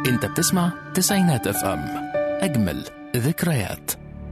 انت بتسمع تسعينات اف ام اجمل ذكريات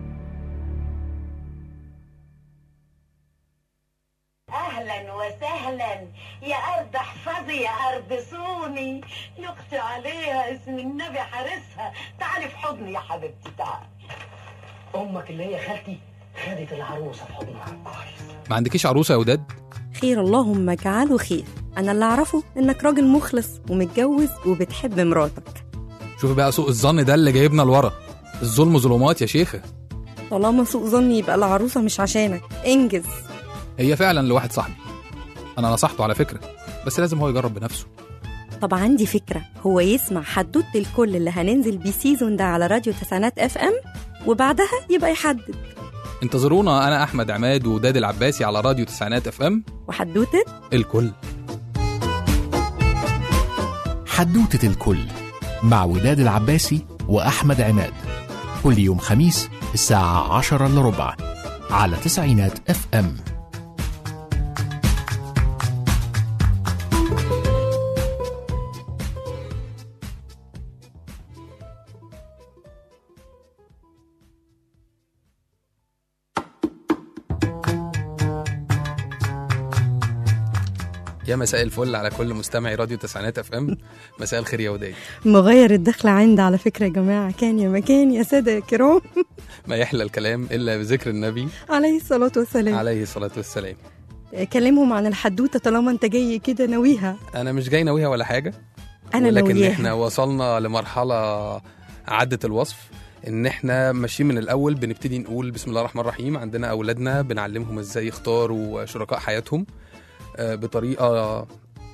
اهلا وسهلا يا ارض احفظي يا ارض صوني يقطع عليها اسم النبي حارسها تعالي في حضني يا حبيبتي تعالي امك اللي هي خالتي خدت العروسه في حضنها كويس ما عندكيش عروسه يا وداد خير اللهم اجعله خير انا اللي اعرفه انك راجل مخلص ومتجوز وبتحب مراتك شوفي بقى سوء الظن ده اللي جايبنا لورا الظلم ظلمات يا شيخه طالما سوء ظني يبقى العروسه مش عشانك انجز هي فعلا لواحد صاحبي انا نصحته على فكره بس لازم هو يجرب بنفسه طب عندي فكره هو يسمع حدوته الكل اللي هننزل بيه سيزون ده على راديو تسعينات اف ام وبعدها يبقى يحدد انتظرونا انا احمد عماد ووداد العباسي على راديو تسعينات اف ام وحدوته الكل حدوتة الكل مع وداد العباسي وأحمد عماد كل يوم خميس الساعة عشرة إلا ربع على تسعينات اف ام يا مساء الفل على كل مستمعي راديو تسعينات اف ام مساء الخير يا وداد مغير الدخلة عندي على فكرة يا جماعة كان يا مكان يا سادة يا كرام ما يحلى الكلام الا بذكر النبي عليه الصلاة والسلام عليه الصلاه والسلام كلمهم عن الحدوتة طالما انت جاي كده ناويها انا مش جاي ناويها ولا حاجه انا ولكن ناوياها احنا وصلنا لمرحله عدت الوصف ان احنا ماشيين من الاول بنبتدي نقول بسم الله الرحمن الرحيم عندنا اولادنا بنعلمهم ازاي يختاروا شركاء حياتهم آه، بطريقه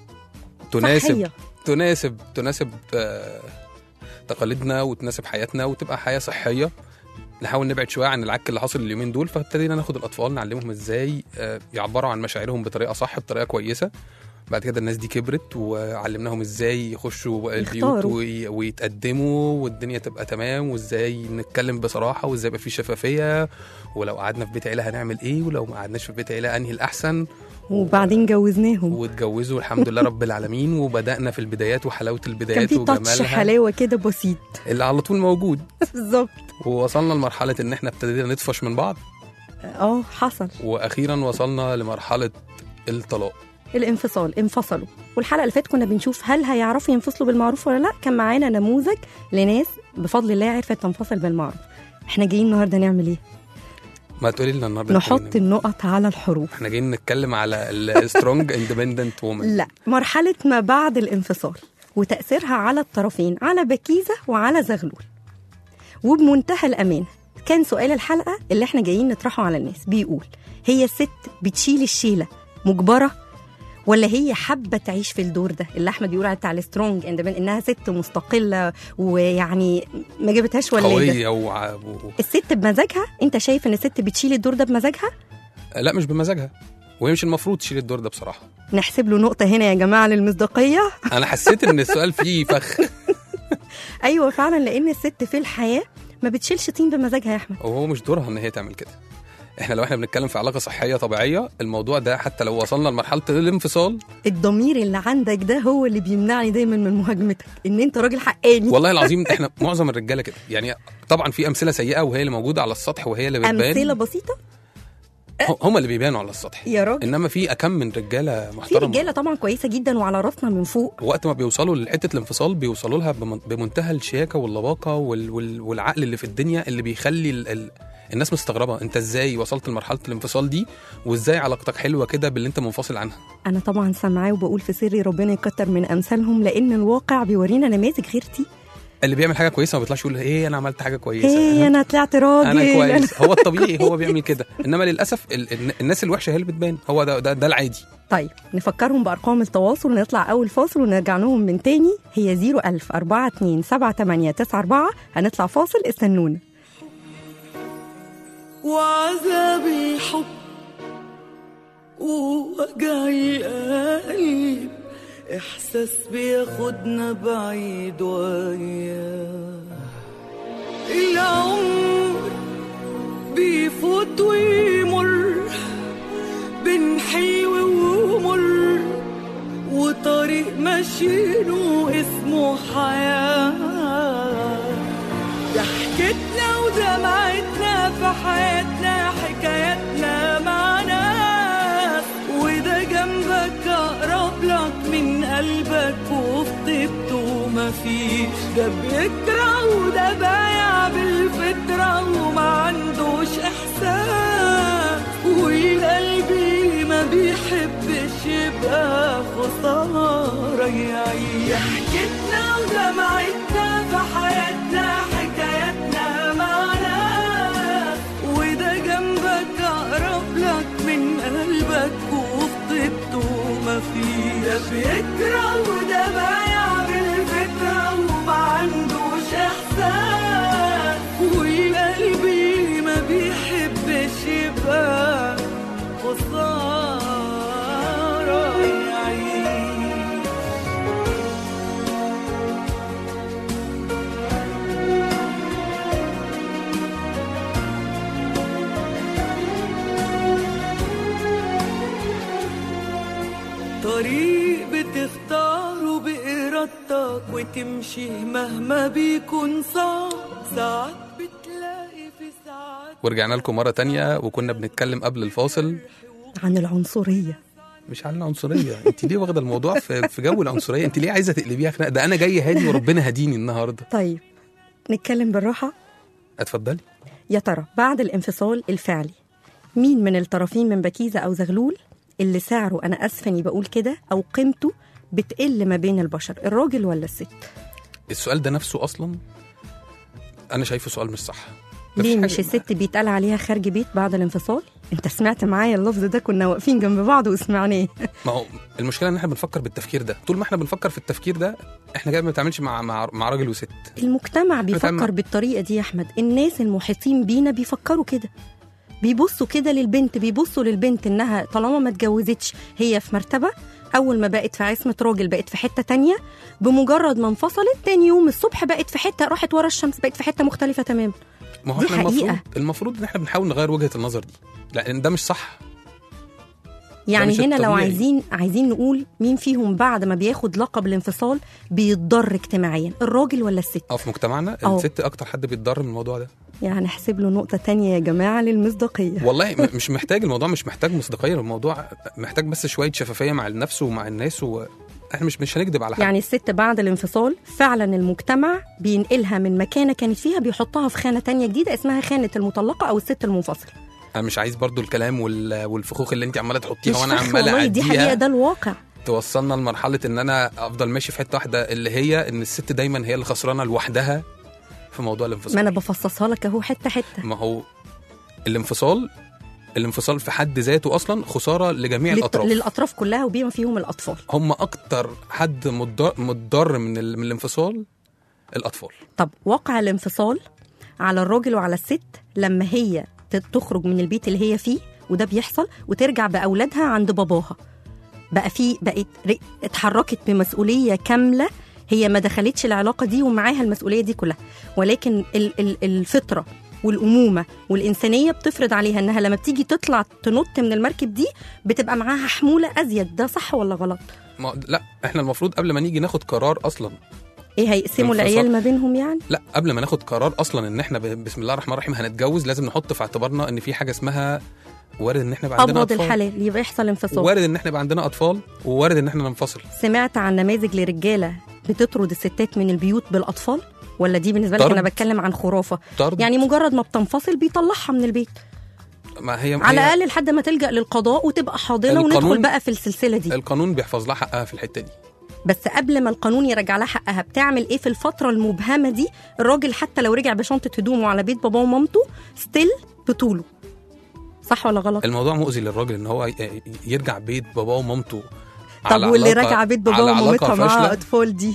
تناسب صحية. تناسب تناسب آه، تقاليدنا وتناسب حياتنا وتبقى حياه صحيه نحاول نبعد شويه عن العك اللي حاصل اليومين دول فابتدينا ناخد الاطفال نعلمهم ازاي آه، يعبروا عن مشاعرهم بطريقه صح بطريقه كويسه بعد كده الناس دي كبرت وعلمناهم ازاي يخشوا البيوت يختاروا. وي- ويتقدموا والدنيا تبقى تمام وازاي نتكلم بصراحه وازاي يبقى في شفافيه ولو قعدنا في بيت عيله هنعمل ايه ولو ما قعدناش في بيت عيله انهي الاحسن وبعدين جوزناهم واتجوزوا الحمد لله رب العالمين وبدانا في البدايات وحلاوه كان البدايات في تاتش وجمالها حلاوة كده بسيط اللي على طول موجود بالظبط ووصلنا لمرحله ان احنا ابتدينا نطفش من بعض اه حصل واخيرا وصلنا لمرحله الطلاق الانفصال انفصلوا والحلقه اللي فاتت كنا بنشوف هل هيعرفوا ينفصلوا بالمعروف ولا لا كان معانا نموذج لناس بفضل الله عرفت تنفصل بالمعروف احنا جايين النهارده نعمل ايه ما تقولي لنا النهارده نحط نتكلم. النقط على الحروف احنا جايين نتكلم على السترونج اندبندنت وومن لا مرحله ما بعد الانفصال وتاثيرها على الطرفين على بكيزه وعلى زغلول وبمنتهى الامانه كان سؤال الحلقه اللي احنا جايين نطرحه على الناس بيقول هي الست بتشيل الشيله مجبره ولا هي حابه تعيش في الدور ده اللي احمد بيقول على بتاع السترونج انها ست مستقله ويعني ما جابتهاش ولاده قويه وع... و... الست بمزاجها انت شايف ان الست بتشيل الدور ده بمزاجها لا مش بمزاجها وهي مش المفروض تشيل الدور ده بصراحه نحسب له نقطه هنا يا جماعه للمصداقيه انا حسيت ان السؤال فيه فخ ايوه فعلا لان الست في الحياه ما بتشيلش طين بمزاجها يا احمد وهو مش دورها ان هي تعمل كده احنا لو احنا بنتكلم في علاقه صحيه طبيعيه الموضوع ده حتى لو وصلنا لمرحله الانفصال الضمير اللي عندك ده هو اللي بيمنعني دايما من مهاجمتك ان انت راجل حقاني والله العظيم احنا معظم الرجاله كده يعني طبعا في امثله سيئه وهي اللي موجوده على السطح وهي اللي امثله بتبان بسيطه هم اللي بيبانوا على السطح يا راجل انما في اكم من رجاله في محترمه رجاله طبعا كويسه جدا وعلى راسنا من فوق وقت ما بيوصلوا لحته الانفصال بيوصلوا لها بمن- بمنتهى الشياكه واللباقه وال... وال... والعقل اللي في الدنيا اللي بيخلي ال... ال... الناس مستغربه انت ازاي وصلت لمرحله الانفصال دي وازاي علاقتك حلوه كده باللي انت منفصل عنها انا طبعا سامعاه وبقول في سري ربنا يكتر من امثالهم لان الواقع بيورينا نماذج غير دي اللي بيعمل حاجه كويسه ما بيطلعش يقول ايه انا عملت حاجه كويسه ايه انا طلعت راجل انا كويس هو الطبيعي هو بيعمل كده انما للاسف ال... ال- الناس الوحشه هي اللي بتبان هو ده ده, ده العادي طيب نفكرهم بارقام التواصل نطلع اول فاصل ونرجع لهم من تاني هي 01000 42 78 94 هنطلع فاصل استنونا وعذاب الحب ووجع القلب إحساس بياخدنا بعيد وياه العمر بيفوت ويمر بين حلو ومر وطريق ماشيينه اسمه حياة ضحكتنا ودمعتنا في حياتنا حكاياتنا مع ناس وده جنبك أقرب لك من قلبك وفي طيبته مفيش ده بيكره وده بايع بالفطرة وما عندوش إحساس والقلبي ما بيحبش يبقى خسارة يعيش حكيتنا ودمعتنا في حياتنا حكاياتنا معنا وده جنبك أقرب لك من قلبك وفي طيبته ما فيه ده بيكره وده بايع بالفكرة وما عندوش إحساس وقلبي ما بيحبش يبقى خسارة يعيش طريق بتختاره بإرادتك وتمشي مهما بيكون صعب ساعات بتلاقي في ساعات ورجعنا لكم مرة تانية وكنا بنتكلم قبل الفاصل عن العنصرية مش عن العنصرية انت ليه واخدة الموضوع في, في جو العنصرية انت ليه عايزة تقلبيها خناقة ده انا جاي هادي وربنا هديني النهاردة طيب نتكلم بالراحة اتفضلي يا ترى بعد الانفصال الفعلي مين من الطرفين من بكيزة أو زغلول اللي سعره أنا أسفة إني بقول كده أو قيمته بتقل ما بين البشر الراجل ولا الست السؤال ده نفسه اصلا انا شايفه سؤال مش صح ليه مفيش مش حاجة- الست بيتقال عليها خارج بيت بعد الانفصال انت سمعت معايا اللفظ ده كنا واقفين جنب بعض وسمعناه ما هو المشكله ان احنا بنفكر بالتفكير ده طول ما احنا بنفكر في التفكير ده احنا كده ما بنتعاملش مع مع مع راجل وست المجتمع بيفكر بتعمل- بالطريقه دي يا احمد الناس المحيطين بينا بيفكروا كده بيبصوا كده للبنت بيبصوا للبنت انها طالما ما اتجوزتش هي في مرتبه اول ما بقت في عصمه راجل بقت في حته تانية بمجرد ما انفصلت تاني يوم الصبح بقت في حته راحت ورا الشمس بقت في حته مختلفه تماما ما هو دي احنا حقيقة. المفروض المفروض ان احنا بنحاول نغير وجهه النظر دي لان ده مش صح يعني مش هنا لو الطبيعي. عايزين عايزين نقول مين فيهم بعد ما بياخد لقب الانفصال بيتضر اجتماعيا الراجل ولا الست اه في مجتمعنا أه. الست اكتر حد بيتضرر من الموضوع ده يعني احسب له نقطه تانية يا جماعه للمصداقيه والله م- مش محتاج الموضوع مش محتاج مصداقيه الموضوع محتاج بس شويه شفافيه مع النفس ومع الناس و... احنا مش مش هنكذب على حد يعني الست بعد الانفصال فعلا المجتمع بينقلها من مكانه كانت فيها بيحطها في خانه تانية جديده اسمها خانه المطلقه او الست المنفصله انا مش عايز برضو الكلام وال... والفخوخ اللي انت عماله مش تحطيها وانا فخ عمال والله دي حقيقه اعديها ده الواقع توصلنا لمرحله ان انا افضل ماشي في حته واحده اللي هي ان الست دايما هي اللي خسرانه لوحدها في موضوع الانفصال ما انا بفصصها لك اهو حته حته ما هو الانفصال الانفصال في حد ذاته اصلا خساره لجميع للط- الاطراف للاطراف كلها وبما فيهم الاطفال هم اكتر حد متضر, متضر من, ال... من الانفصال الاطفال طب واقع الانفصال على الراجل وعلى الست لما هي ت- تخرج من البيت اللي هي فيه وده بيحصل وترجع باولادها عند باباها بقى في بقت ر- اتحركت بمسؤوليه كامله هي ما دخلتش العلاقه دي ومعاها المسؤوليه دي كلها ولكن ال- ال- الفطره والامومه والانسانيه بتفرض عليها انها لما بتيجي تطلع تنط من المركب دي بتبقى معاها حموله ازيد ده صح ولا غلط ما... لا احنا المفروض قبل ما نيجي ناخد قرار اصلا ايه هيقسموا انفصال. العيال ما بينهم يعني لا قبل ما ناخد قرار اصلا ان احنا ب... بسم الله الرحمن الرحيم هنتجوز لازم نحط في اعتبارنا ان في حاجه اسمها وارد ان احنا يبقى عندنا ابغض اطفال الحلال يبقى يحصل انفصال وارد ان احنا يبقى عندنا اطفال ووارد ان احنا ننفصل سمعت عن نماذج لرجاله بتطرد الستات من البيوت بالاطفال ولا دي بالنسبه لك طرد. انا بتكلم عن خرافه طرد يعني مجرد ما بتنفصل بيطلعها من البيت ما هي على هي الاقل لحد ما تلجا للقضاء وتبقى حاضنه القانون- وندخل بقى في السلسله دي القانون بيحفظ لها حقها في الحته دي بس قبل ما القانون يرجع لها حقها بتعمل ايه في الفتره المبهمه دي الراجل حتى لو رجع بشنطه هدومه على بيت باباه ومامته ستيل بطوله صح ولا غلط الموضوع مؤذي للراجل ان هو ي- يرجع بيت باباه ومامته طب على واللي علاقة- راجعه بيت باباه على ومامتها علاقة معاها فاشلة. اطفال دي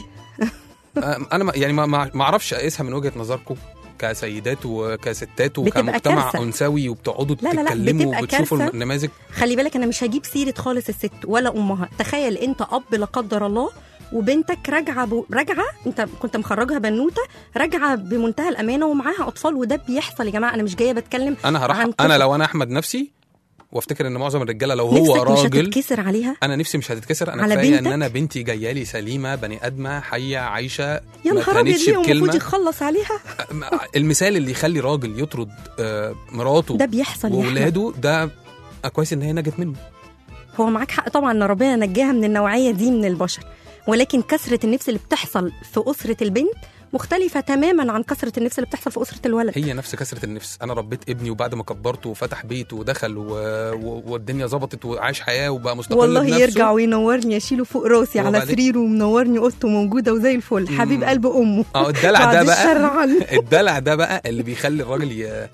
انا ما يعني ما- ما ما اعرفش اقيسها من وجهه نظركم كسيدات وكستات بتبقى وكمجتمع كارثة. انثوي وبتقعدوا لا، لا، لا، تتكلموا بتبقى وبتشوفوا كارثة. النماذج خلي بالك انا مش هجيب سيره خالص الست ولا امها تخيل انت اب لا قدر الله وبنتك راجعه ب... راجعه انت كنت مخرجها بنوته راجعه بمنتهى الامانه ومعاها اطفال وده بيحصل يا جماعه انا مش جايه بتكلم انا هرح عن انا طفل. لو انا احمد نفسي وافتكر ان معظم الرجاله لو هو نفسك مش راجل هتتكسر عليها انا نفسي مش هتتكسر انا على كفايه ان بنتك؟ انا بنتي جايه لي سليمه بني ادمه حيه عايشه يا ما نهار ابيض كانتش ليه هو المفروض بكلمه يخلص عليها المثال اللي يخلي راجل يطرد آه، مراته ده بيحصل يا احمد واولاده ده كويس ان هي نجت منه هو معاك حق طبعا ان ربنا نجاها من النوعيه دي من البشر ولكن كثره النفس اللي بتحصل في اسره البنت مختلفة تماما عن كثرة النفس اللي بتحصل في أسرة الولد هي نفس كسره النفس انا ربيت ابني وبعد ما كبرته وفتح بيت ودخل و... و... والدنيا ظبطت وعاش حياه وبقى مستقل والله بنفسه. يرجع وينورني اشيله فوق راسي على وبعدين- سريره ومنورني اوضته موجوده وزي الفل حبيب قلب امه اه الدلع بعد ده الشر بقى عنه. الدلع ده بقى اللي بيخلي الراجل ي...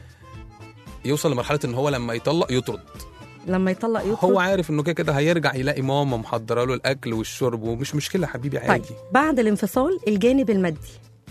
يوصل لمرحله ان هو لما يطلق يطرد لما يطلق يطلق هو عارف انه كده كده هيرجع يلاقي ماما محضره له الاكل والشرب ومش مشكله حبيبي طيب عادي بعد الانفصال الجانب المادي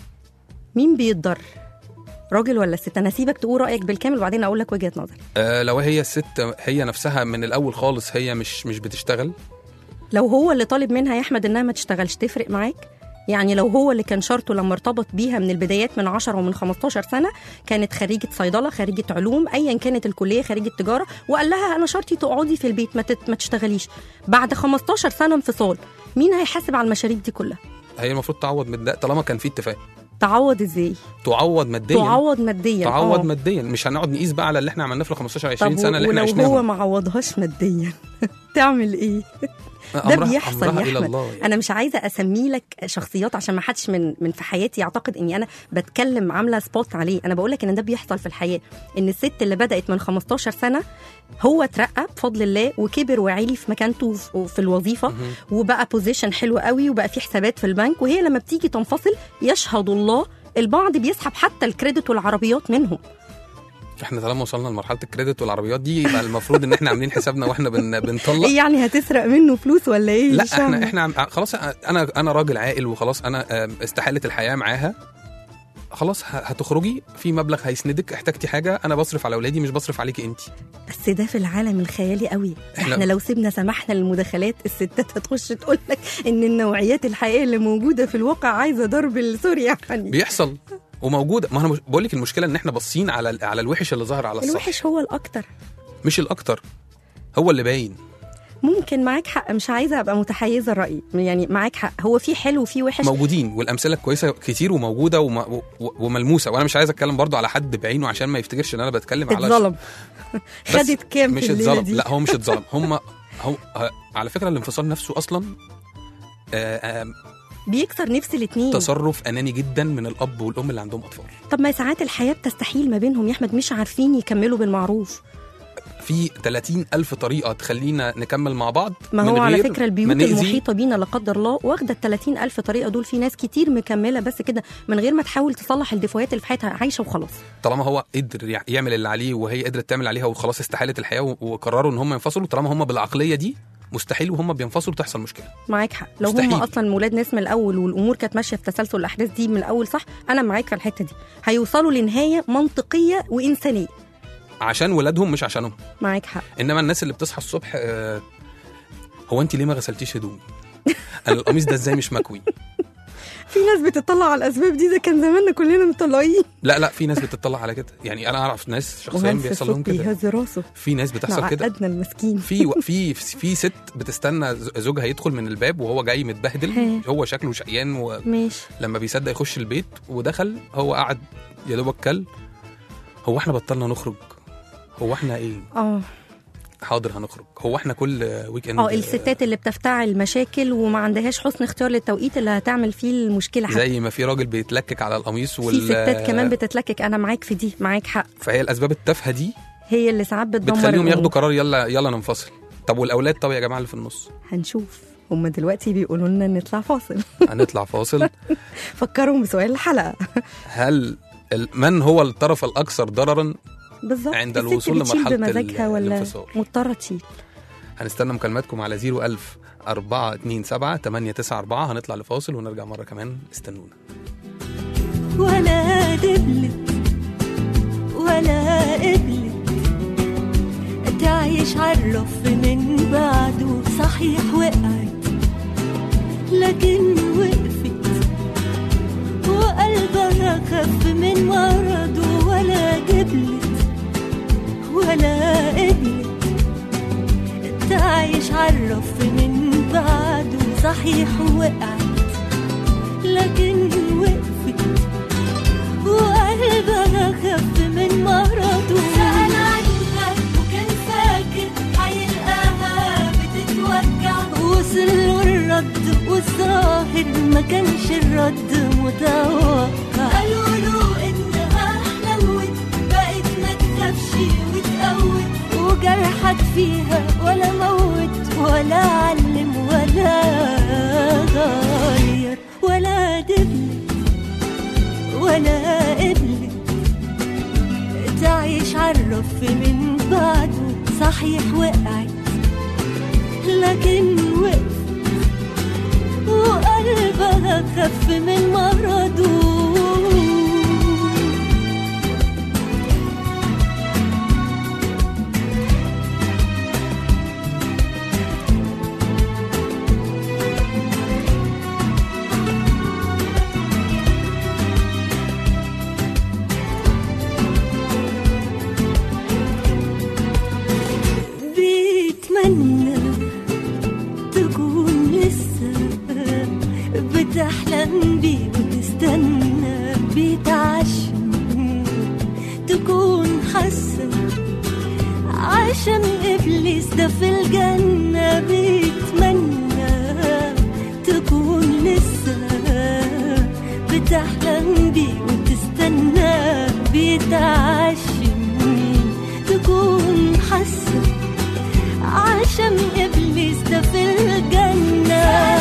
مين بيتضر راجل ولا ست انا سيبك تقول رايك بالكامل وبعدين اقول لك وجهه نظري آه لو هي الست هي نفسها من الاول خالص هي مش مش بتشتغل لو هو اللي طالب منها يا احمد انها ما تشتغلش تفرق معاك يعني لو هو اللي كان شرطه لما ارتبط بيها من البدايات من 10 ومن 15 سنه كانت خريجه صيدله خريجه علوم ايا كانت الكليه خريجه تجاره وقال لها انا شرطي تقعدي في البيت ما, تت... ما تشتغليش بعد 15 سنه انفصال مين هيحاسب على المشاريع دي كلها هي المفروض تعوض من ده طالما كان في اتفاق تعوض ازاي تعوض ماديا تعوض ماديا تعوض آه. ماديا مش هنقعد نقيس بقى على اللي احنا عملناه في ال 15 20 طب سنه اللي احنا ولو هو عشناهم ما عوضهاش ماديا تعمل ايه ده أمرها- بيحصل أمرها يا إلى احمد الله يعني. انا مش عايزه اسمي لك شخصيات عشان ما حدش من من في حياتي يعتقد اني انا بتكلم عامله سبوت عليه انا بقول لك ان ده بيحصل في الحياه ان الست اللي بدات من 15 سنه هو اترقى بفضل الله وكبر وعلي في مكانته في- في الوظيفه وبقى بوزيشن حلو قوي وبقى في حسابات في البنك وهي لما بتيجي تنفصل يشهد الله البعض بيسحب حتى الكريدت والعربيات منهم احنا طالما وصلنا لمرحله الكريدت والعربيات دي يبقى المفروض ان احنا عاملين حسابنا واحنا بن... بنطلق ايه يعني هتسرق منه فلوس ولا ايه لا مش فاهمة. احنا احنا عم- خلاص انا انا راجل عاقل وخلاص انا آم، استحالت الحياه معاها خلاص ه- هتخرجي في مبلغ هيسندك احتجتي حاجه انا بصرف على اولادي مش بصرف عليكي انت بس ده في العالم الخيالي قوي إحنا- احنا, لو سيبنا سمحنا للمداخلات الستات هتخش تقول لك ان النوعيات الحقيقيه اللي موجوده في الواقع عايزه ضرب السوري يعني بيحصل وموجوده ما انا مش- بقول لك المشكله ان احنا باصين على ال- على الوحش اللي ظاهر على الصح الوحش هو الاكتر مش الاكتر هو اللي باين ممكن معاك حق مش عايزه ابقى متحيزه الراي يعني معاك حق هو في حلو وفي وحش موجودين والامثله الكويسه كتير وموجوده وم... و... وملموسه وانا مش عايز اتكلم برضو على حد بعينه عشان ما يفتكرش ان انا بتكلم على اتظلم بس خدت كام مش في الليله اتظلم دي لا هو مش اتظلم هم هو آه، على فكره الانفصال نفسه اصلا آه، آه، بيكسر نفس الاتنين تصرف اناني جدا من الاب والام اللي عندهم اطفال طب ما ساعات الحياه بتستحيل ما بينهم يا احمد مش عارفين يكملوا بالمعروف في 30 ألف طريقة تخلينا نكمل مع بعض ما من هو على غير فكره ما البيوت نأذي. المحيطه بينا لا قدر الله واخده ال 30 الف طريقه دول في ناس كتير مكمله بس كده من غير ما تحاول تصلح الدفوات اللي في حياتها عايشه وخلاص طالما هو قدر يع- يعمل اللي عليه وهي قدرت تعمل عليها وخلاص استحالت الحياة و- وقرروا ان هم ينفصلوا طالما هم بالعقلية دي مستحيل وهم بينفصلوا تحصل مشكلة معاك حق لو هم مستحيل. اصلا ولاد ناس من الاول والامور كانت ماشيه في تسلسل الاحداث دي من الاول صح انا معاك في الحته دي هيوصلوا لنهايه منطقيه وانسانيه عشان ولادهم مش عشانهم معاك حق انما الناس اللي بتصحى الصبح آه، هو انت ليه ما غسلتيش هدومي انا القميص ده ازاي مش مكوي في ناس بتطلع على الاسباب دي ده كان زماننا كلنا مطلعين لا لا في ناس بتطلع على كده يعني انا اعرف ناس شخصيا وهانس بيحصل لهم الصوت كده بيهز راسه في ناس بتحصل كده عقدنا المسكين في في في ست بتستنى ز- زوجها يدخل من الباب وهو جاي متبهدل هي. هو شكله شقيان ولما ماشي بيصدق يخش البيت ودخل هو قعد يا دوبك كل هو احنا بطلنا نخرج هو احنا ايه اه حاضر هنخرج هو احنا كل ويك اند اه الستات اللي بتفتعل مشاكل وما عندهاش حسن اختيار للتوقيت اللي هتعمل فيه المشكله حتى زي ما في راجل بيتلكك على القميص في ستات كمان بتتلكك انا معاك في دي معاك حق فهي الاسباب التافهه دي هي اللي ساعات بتدمر بتخليهم الأمور. ياخدوا قرار يلا يلا ننفصل طب والاولاد طب يا جماعه اللي في النص هنشوف هما دلوقتي بيقولوا لنا نطلع فاصل هنطلع فاصل فكرهم بسؤال الحلقه هل ال- من هو الطرف الاكثر ضررا بالظبط عند الست الوصول بتشيل لمرحلة بمزاجها ال- ولا الانفصال. مضطره تشيل هنستنى مكالماتكم على 01000 427 894 هنطلع لفاصل ونرجع مره كمان استنونا ولا دبلت ولا قبلت تعيش عالرف من بعده صحيح وقعت لكن وقفت وقلبها خف من مرضه ولا قبلت ولا قبلت صحيح وقعت لكن وقفت وقلبها خف من مرضه سأل عنها وكان فاكر هيلقاها بتتوجع وصل له الرد والظاهر ما كانش الرد متوقع قالوا له انها حلوت بقت ما تخافش وتقوت وجرحك فيها ولا موت ولا علم ولا غير ولا دبلت ولا قبلت تعيش عالرف من بعده صحيح وقعت لكن وقفت وقلبها خف من مرضه بيتمنى تكون لسه بتحلم بيه وتستنى بيتعشم تكون حاسة عشان إبليس ده في الجنة بيتمنى تكون لسه بتحلم بيه وتستنى بيتعشم تكون حاسة عشان إبليس ده في الجنة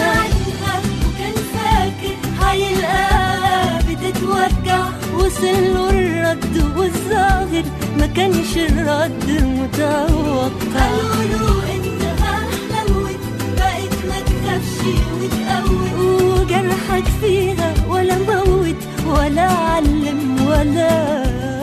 وكان فاكر هيلقاها بتتوجع وصل له الرد والظاهر ما كانش الرد متوقع قالوا له انها حلوت بقت ما تخافش وتقوت وجرحك فيها ولا موت ولا علم ولا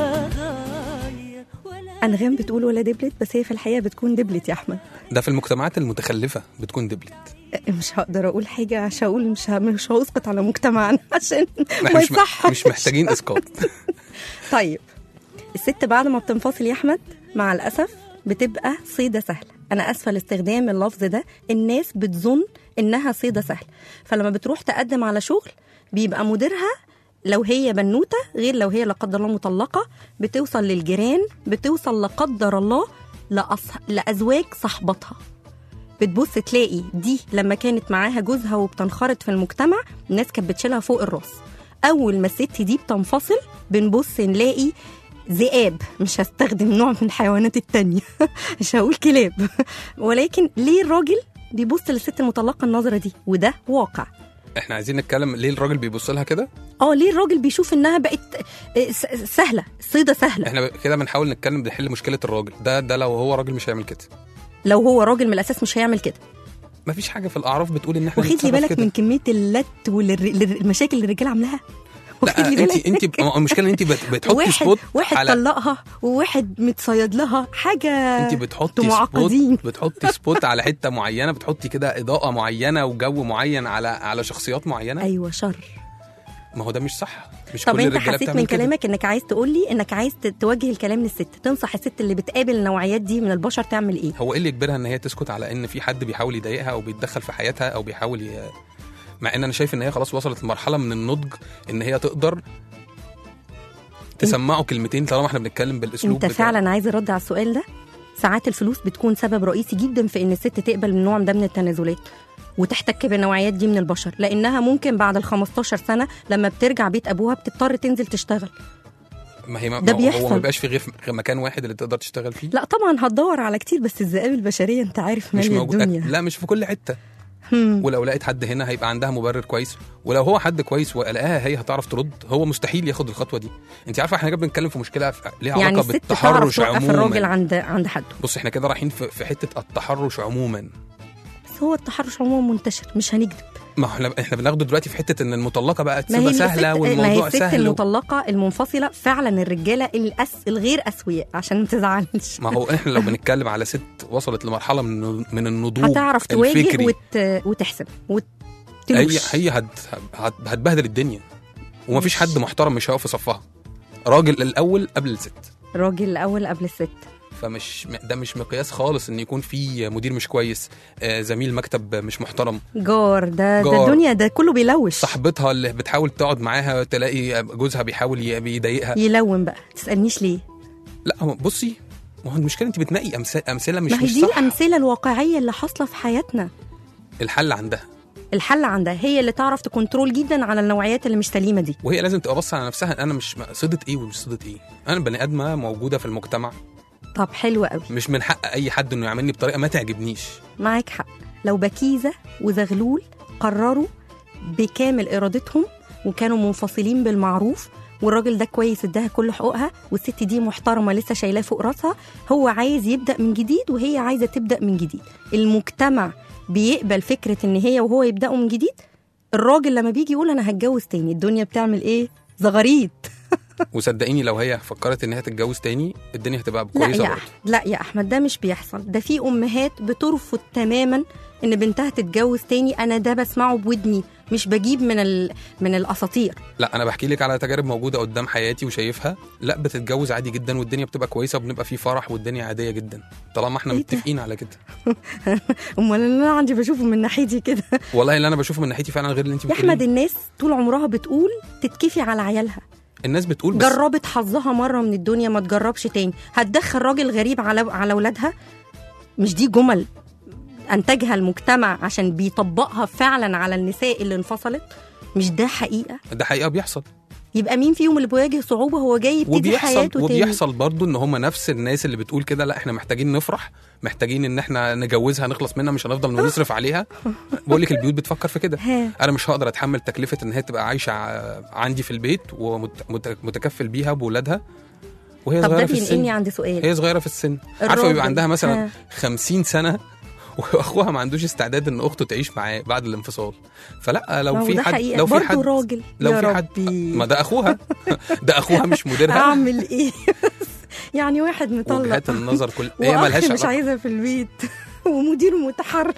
غير ولا انغام بتقول ولا دبلت بس هي في الحقيقه بتكون دبلت يا احمد ده في المجتمعات المتخلفه بتكون دبلت مش هقدر اقول حاجه عشان اقول مش ه- مش هسقط على مجتمعنا عشان احنا ما مش م- يصحش مش محتاجين اسقاط طيب الست بعد ما بتنفصل يا احمد مع الاسف بتبقى صيده سهله انا اسفه لاستخدام اللفظ ده الناس بتظن انها صيده سهله فلما بتروح تقدم على شغل بيبقى مديرها لو هي بنوته غير لو هي لا قدر الله مطلقه بتوصل للجيران بتوصل لا قدر الله لأص... لازواج صاحبتها بتبص تلاقي دي لما كانت معاها جوزها وبتنخرط في المجتمع الناس كانت بتشيلها فوق الراس اول ما الست دي بتنفصل بنبص نلاقي ذئاب مش هستخدم نوع من الحيوانات التانية مش هقول كلاب ولكن ليه الراجل بيبص للست المطلقة النظرة دي وده واقع احنا عايزين نتكلم ليه الراجل بيبص لها كده اه ليه الراجل بيشوف انها بقت آه، س- سهلة صيدة سهلة احنا كده بنحاول نتكلم بنحل مشكله الراجل ده ده لو هو راجل مش هيعمل كده لو هو راجل من الاساس مش هيعمل كده مفيش حاجه في الاعراف بتقول ان احنا وخد لي نتصرف بالك كده. من كمية اللت والمشاكل اللي الرجاله عاملاها لا واخد لي انت بالك؟ انت ما هو المشكله ان انت بت- بتحطي واحد سبوت واحد على طلقها وواحد متصيد لها حاجه انت بتحطي انتوا معقدين. سبوت بتحطي سبوت على حته معينه بتحطي كده اضاءه معينه وجو معين على على شخصيات معينه ايوه شر ما هو ده مش صح مش طب كل انت الرجاله حسيت بتعمل من كده. كلامك انك عايز تقول لي انك عايز ت- توجه الكلام للست تنصح الست اللي بتقابل النوعيات دي من البشر تعمل ايه هو ايه اللي يجبرها ان هي تسكت على ان في حد بيحاول يضايقها او بيتدخل في حياتها او بيحاول ي... مع ان انا شايف ان هي خلاص وصلت لمرحله من النضج ان هي تقدر تسمعه كلمتين طالما احنا بنتكلم بالاسلوب انت بتاع- فعلا عايز الرد على السؤال ده ساعات الفلوس بتكون سبب رئيسي جدا في ان الست تقبل من نوع ده من التنازلات وتحتك بالنوعيات دي من البشر لانها ممكن بعد ال 15 سنه لما بترجع بيت ابوها بتضطر تنزل تشتغل ما هي ما ده ما هو- هو بيحصل. ما بيبقاش في غير غير مكان واحد اللي تقدر تشتغل فيه لا طبعا هتدور على كتير بس الذئاب البشريه انت عارف مش ماليه موجود الدنيا لا مش في كل حته هم. ولو لقيت حد هنا هيبقى عندها مبرر كويس ولو هو حد كويس ولقاها هي هتعرف ترد هو مستحيل ياخد الخطوه دي انت عارفه احنا كده بنتكلم في مشكله في- ليها يعني علاقه الست تعرف بالتحرش توقف الراجل عموما عند عند حده بص احنا كده رايحين في, في حته التحرش عموما بس هو التحرش عموما منتشر مش هنكذب ما احنا احنا بناخده دلوقتي في حته ان المطلقه بقت ما هي تبقى سهله الست- ما هي والموضوع الست سهل و... المطلقه المنفصله فعلا الرجاله الأس الغير اسوياء عشان ما تزعلش ما هو احنا لو بنتكلم على ست وصلت لمرحله من من النضوج هتعرف تواجه الفكري وت... وتحسب هي وتلوش هي هت... هت... هتبهدل الدنيا ومفيش حد محترم مش هيقف في صفها راجل الاول قبل الست راجل الاول قبل الست فمش ده مش مقياس خالص ان يكون في مدير مش كويس آه، زميل مكتب مش محترم جار ده ده جار. الدنيا ده كله بيلوش صاحبتها اللي بتحاول تقعد معاها تلاقي جوزها بيحاول ي- بيضايقها يلون بقى تسالنيش ليه لا هو بصي ما هو المشكله انت بتنقي أمث- امثله مش ما هي مش دي صح الامثله الواقعيه اللي حاصله في حياتنا الحل عندها الحل عندها هي اللي تعرف تكنترول جدا على النوعيات اللي مش سليمه دي وهي لازم تبقى باصه على نفسها انا مش صيده ايه ومش صيده ايه انا بني ادمه موجوده في المجتمع طب حلو قوي مش من حق اي حد انه يعاملني بطريقه ما تعجبنيش معاك حق لو بكيزه وزغلول قرروا بكامل ارادتهم وكانوا منفصلين بالمعروف والراجل ده كويس اداها كل حقوقها والست دي محترمه لسه شايلاه فوق راسها هو عايز يبدا من جديد وهي عايزه تبدا من جديد المجتمع بيقبل فكره ان هي وهو يبداوا من جديد الراجل لما بيجي يقول انا هتجوز تاني الدنيا بتعمل ايه زغاريد وصدقيني لو هي فكرت ان هي تتجوز تاني الدنيا هتبقى لا كويسه يا برضه أحمد لا يا احمد ده مش بيحصل ده في امهات بترفض تماما ان بنتها تتجوز تاني انا ده بسمعه بودني مش بجيب من ال... من الاساطير لا انا بحكي لك على تجارب موجوده قدام حياتي وشايفها لا بتتجوز عادي جدا والدنيا بتبقى كويسه وبنبقى في فرح والدنيا عاديه جدا طالما احنا إيه ده؟ متفقين على كده امال اللي انا عندي بشوفه من ناحيتي كده والله اللي انا بشوفه من ناحيتي فعلا غير اللي انت يا بتقوليه احمد الناس طول عمرها بتقول تتكفي على عيالها الناس بتقول بس جربت حظها مره من الدنيا ما تجربش تاني هتدخل راجل غريب على على اولادها مش دي جمل انتجها المجتمع عشان بيطبقها فعلا على النساء اللي انفصلت مش ده حقيقه ده حقيقه بيحصل يبقى مين فيهم اللي بيواجه صعوبه هو جاي يبتدي وبيحصل حياته تاني وبيحصل برضه ان هم نفس الناس اللي بتقول كده لا احنا محتاجين نفرح محتاجين ان احنا نجوزها نخلص منها مش هنفضل نصرف عليها بقول لك البيوت بتفكر في كده ها. انا مش هقدر اتحمل تكلفه ان هي تبقى عايشه ع- عندي في البيت ومتكفل بيها بولادها وهي طب ده صغيره في بينقلني السن عند سؤال هي صغيره في السن عارفه الراجل. بيبقى عندها مثلا ها. 50 سنه واخوها ما عندوش استعداد ان اخته تعيش معاه بعد الانفصال فلا ما لو هو في ده حد حقيقة لو في برضه حد راجل لو يا في حد ربي. ما ده اخوها ده اخوها مش مديرها اعمل ايه يعني واحد مطلق وجهات النظر كل هي واخ ملهاش مش علاقه عايزها في البيت ومدير متحرش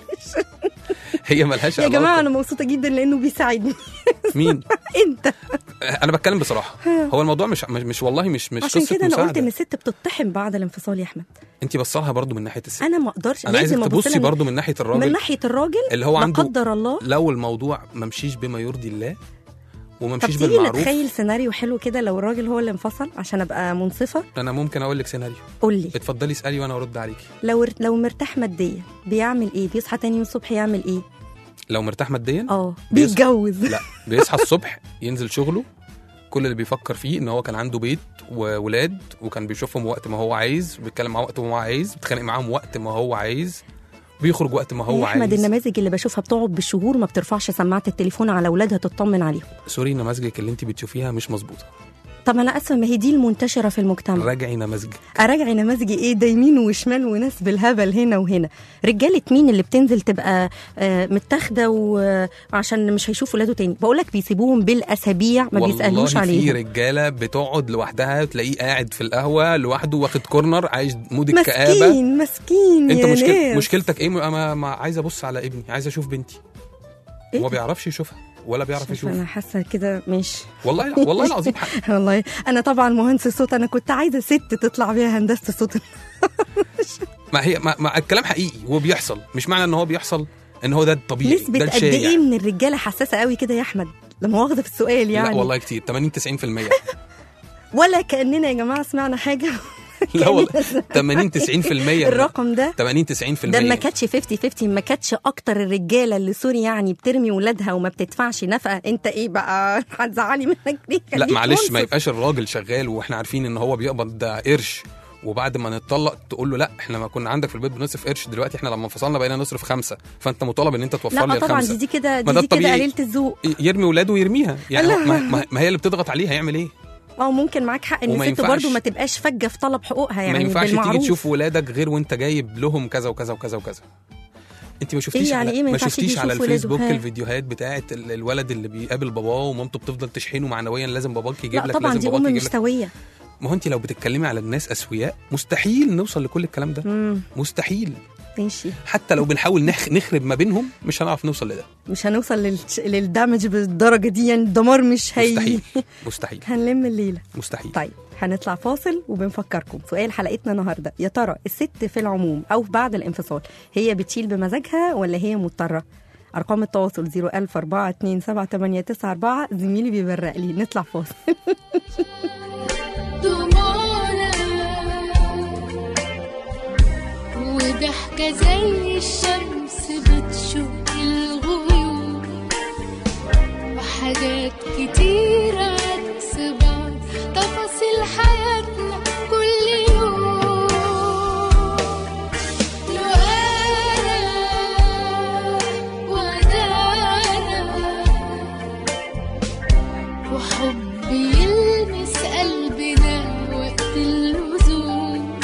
هي ملهاش يا علاقه جماعه انا مبسوطه جدا لانه بيساعدني مين انت انا بتكلم بصراحه هو الموضوع مش مش, مش والله مش مش عشان قصه كده انا قلت مساعده ان الست بتطحن بعد الانفصال يا احمد انت بصلها برضو من ناحيه الست انا ما اقدرش انا عايزك لازم أبص تبصي لها برضو من ناحيه من الراجل ناحيه الراجل اللي هو لا عنده قدر الله لو الموضوع ما مشيش بما يرضي الله وما طب مشيش تيجي بالمعروف نتخيل سيناريو حلو كده لو الراجل هو اللي انفصل عشان ابقى منصفه انا ممكن اقول لك سيناريو قول لي اتفضلي اسالي وانا ارد عليكي لو لو مرتاح ماديا بيعمل ايه بيصحى تاني يوم الصبح يعمل ايه لو مرتاح ماديا اه بيصحى- بيتجوز لا بيصحى الصبح ينزل شغله كل اللي بيفكر فيه ان هو كان عنده بيت وولاد وكان بيشوفهم وقت ما هو عايز بيتكلم معاهم وقت ما هو عايز بيتخانق معاهم وقت ما هو عايز بيخرج وقت ما هو يا احمد عايز النماذج اللي بشوفها بتقعد بالشهور ما بترفعش سماعه التليفون على اولادها تطمن عليهم سوري نماذجك اللي انت بتشوفيها مش مظبوطه طب انا اسفه ما هي دي المنتشره في المجتمع راجعي نماذجك اراجع نماذجي ايه ده يمين وشمال وناس بالهبل هنا وهنا رجاله مين اللي بتنزل تبقى آه، متاخده وعشان مش هيشوفوا ولاده تاني بقول لك بيسيبوهم بالاسابيع ما بيسالوش والله في عليهم رجاله بتقعد لوحدها تلاقيه قاعد في القهوه لوحده واخد كورنر عايش مود الكآبه مسكين مسكين انت يا مشكل... ناس. مشكلتك ايه ما... ما عايز ابص على ابني عايز اشوف بنتي إيه هو ما ده؟ بيعرفش يشوفها ولا بيعرف شوف يشوف انا حاسه كده مش والله لا والله العظيم حق. والله انا طبعا مهندس الصوت انا كنت عايزه ست تطلع بيها هندسه الصوت ما هي ما... ما الكلام حقيقي وبيحصل مش معنى ان هو بيحصل ان هو ده الطبيعي نسبه ده قد الشائع ايه من الرجاله حساسه قوي كده يا احمد لما واخده في السؤال يعني لا والله كتير 80 90% ولا كاننا يا جماعه سمعنا حاجه لا والله 80 90% الرقم ده 80 90% ده ما كانتش 50 50 ما كانتش اكتر الرجاله اللي سوري يعني بترمي ولادها وما بتدفعش نفقه انت ايه بقى هتزعلي منك ليه لا خليك معلش ما منصف. يبقاش الراجل شغال واحنا عارفين ان هو بيقبض ده قرش وبعد ما نتطلق تقول له لا احنا ما كنا عندك في البيت بنصرف قرش دلوقتي احنا لما انفصلنا بقينا نصرف خمسه فانت مطالب ان انت توفر لي لا طبعا الخمسه دي, دي كده ما دي, ده دي كده الطبيعي. قليله الذوق يرمي ولاده ويرميها يعني لا. هو- ما, ما- ما هي اللي بتضغط عليه هيعمل ايه اه ممكن معاك حق ان وما الست ينفعش- برضو ما تبقاش فجه في طلب حقوقها يعني ما ينفعش تيجي بالمعروف تشوف ولادك غير وانت جايب لهم كذا وكذا وكذا وكذا انت ما شفتيش يعني على إيه ما ما ينفعش شفتيش يجي على يشوف ولاده؟ الفيسبوك ها. الفيديوهات بتاعت ال- الولد اللي بيقابل باباه ومامته بتفضل تشحنه معنويا لازم باباك يجيب لا لك طبعا لازم دي ام باباك مش يجيب لك سويه ما هو انت لو بتتكلمي على الناس اسوياء مستحيل نوصل لكل الكلام ده امم مستحيل ماشي حتى لو بنحاول نخ... نخرب ما بينهم مش هنعرف نوصل لده مش هنوصل لل... للدمج بالدرجه دي يعني الدمار مش هي مستحيل مستحيل هنلم الليله مستحيل طيب هنطلع فاصل وبنفكركم سؤال حلقتنا النهارده يا ترى الست في العموم او بعد الانفصال هي بتشيل بمزاجها ولا هي مضطره ارقام التواصل 010427894 زميلي بيبرق لي نطلع فاصل دموعنا وضحكة زي الشمس بتشق الغيوم وحاجات كتير عكس بعض تفاصيل حياتنا كل يوم لو أنا وأنا وحب يلمس قلبنا وقت اللزوم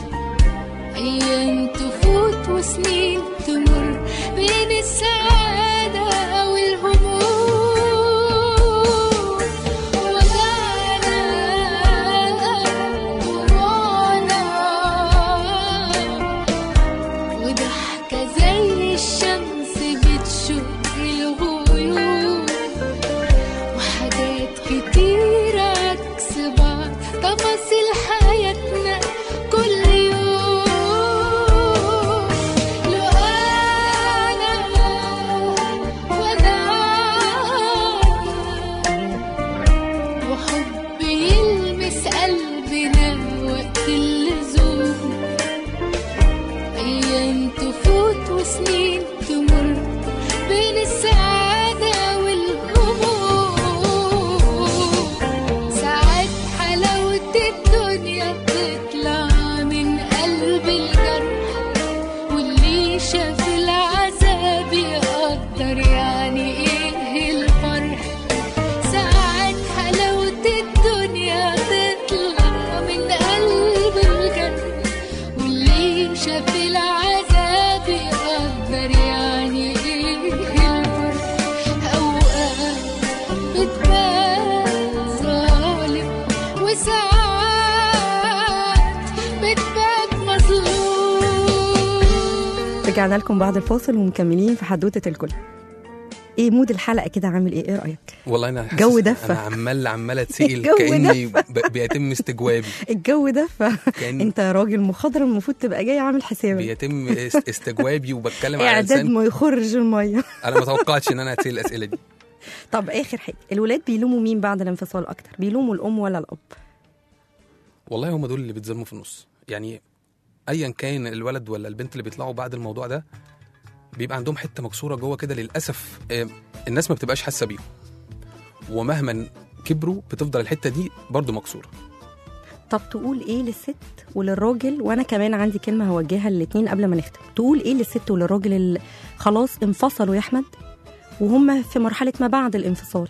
أيام تفوت وسنين تمر بين السعادة والهموم وجعنا دموعنا وضحكة زي الشمس بتشق الغيوم وحاجات كتير عكس بعض تفاصيل حياتنا كل يوم لو أنا وأنا وحب يلمس قلبنا وقت اللزوم أيام تفوت وسنين تمر بين السعادة والهموم ساعات حلاوة الدنيا تطلع من قلب الجرح واللي شاف العذاب يقدر يعني ايه الفرح ساعات حلاوة الدنيا تطلع من قلب الجرح واللي شاف العذاب يقدر يعني ايه الفرح اوقات بتبان ظالم وساعات بتبان مظلوم رجعنا لكم بعد الفاصل ومكملين في حدوته الكل ايه مود الحلقه كده عامل ايه ايه رايك والله انا حاسس جو إن دفة. انا عمال عمال اتسال الجو كاني ب- بيتم استجوابي الجو ده كان فانت راجل مخضرم المفروض تبقى جاي عامل حسابك بيتم است- استجوابي وبتكلم على اعداد لسان ما يخرج الميه انا ما توقعتش ان انا هتسال الاسئله دي طب اخر حاجه الولاد بيلوموا مين بعد الانفصال اكتر بيلوموا الام ولا الاب والله هم دول اللي بيتظلموا في النص يعني ايا كان الولد ولا البنت اللي بيطلعوا بعد الموضوع ده بيبقى عندهم حته مكسوره جوه كده للاسف آه، الناس ما بتبقاش حاسه بيهم ومهما كبروا بتفضل الحته دي برضو مكسوره طب تقول ايه للست وللراجل وانا كمان عندي كلمه هوجهها للاتنين قبل ما نختم تقول ايه للست وللراجل اللي خلاص انفصلوا يا احمد وهم في مرحله ما بعد الانفصال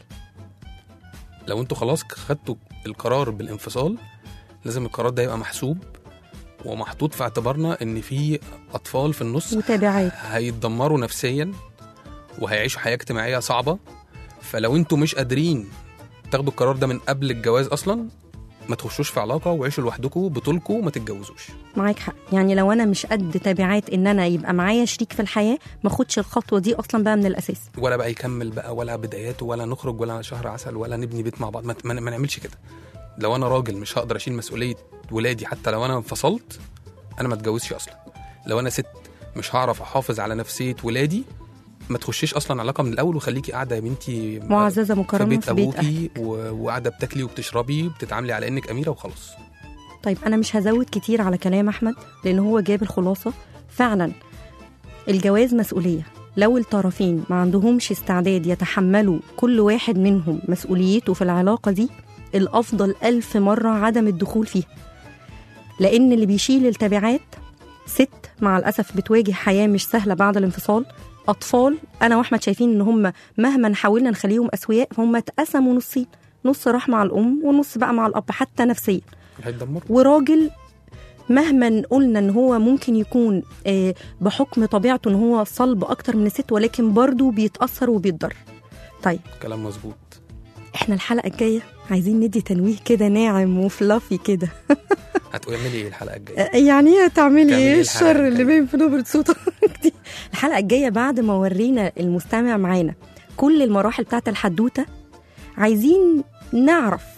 لو انتوا خلاص خدتوا القرار بالانفصال لازم القرار ده يبقى محسوب ومحطوط في اعتبارنا ان في اطفال في النص وتابعات هيتدمروا نفسيا وهيعيشوا حياه اجتماعيه صعبه فلو انتوا مش قادرين تاخدوا القرار ده من قبل الجواز اصلا ما تخشوش في علاقه وعيشوا لوحدكم بطولكم وما تتجوزوش معاك حق يعني لو انا مش قد تبعات ان انا يبقى معايا شريك في الحياه ما اخدش الخطوه دي اصلا بقى من الاساس ولا بقى يكمل بقى ولا بداياته ولا نخرج ولا شهر عسل ولا نبني بيت مع بعض ما, ما ما نعملش كده لو انا راجل مش هقدر اشيل مسؤوليه ولادي حتى لو انا انفصلت انا ما اتجوزش اصلا لو انا ست مش هعرف احافظ على نفسيه ولادي ما تخشيش اصلا علاقه من الاول وخليكي قاعده يا بنتي معززه في مكرمه بيت في بيت أهل. ابوكي و- وقاعده بتاكلي وبتشربي بتتعاملي على انك اميره وخلاص طيب انا مش هزود كتير على كلام احمد لان هو جاب الخلاصه فعلا الجواز مسؤوليه لو الطرفين ما عندهمش استعداد يتحملوا كل واحد منهم مسؤوليته في العلاقه دي الافضل ألف مره عدم الدخول فيها لان اللي بيشيل التبعات ست مع الاسف بتواجه حياه مش سهله بعد الانفصال اطفال انا واحمد شايفين ان هم مهما حاولنا نخليهم اسوياء فهم اتقسموا نصين نص راح مع الام ونص بقى مع الاب حتى نفسيا هيتدمروا وراجل مهما قلنا ان هو ممكن يكون آه، بحكم طبيعته ان هو صلب اكتر من الست ولكن برضه بيتاثر وبيتضر طيب كلام مظبوط احنا الحلقه الجايه عايزين ندي تنويه كده ناعم وفلافي كده هتعملي ايه الحلقه الجايه آه، يعني ايه هتعملي تعملي ايه إيه الحلقة الشر اللي الجاية؟ باين في نبره صوتك دي الحلقه الجايه بعد ما ورينا المستمع معانا كل المراحل بتاعت الحدوته عايزين نعرف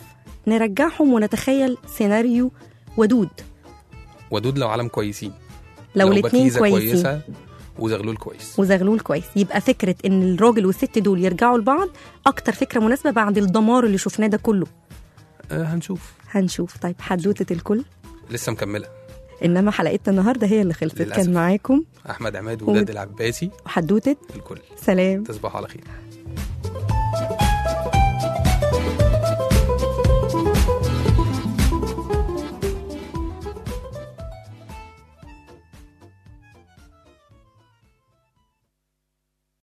نرجعهم ونتخيل سيناريو ودود ودود لو عالم كويسين لو الاتنين بكيزة كويسين كويسه وزغلول كويس وزغلول كويس يبقى فكره ان الراجل والست دول يرجعوا لبعض اكتر فكره مناسبه بعد الدمار اللي شفناه ده كله آه هنشوف هنشوف طيب حدوته الكل لسه مكمله انما حلقتنا النهارده هي اللي خلصت للأسف. كان معاكم احمد عماد وداد العباسي حدوته الكل سلام تصبحوا على خير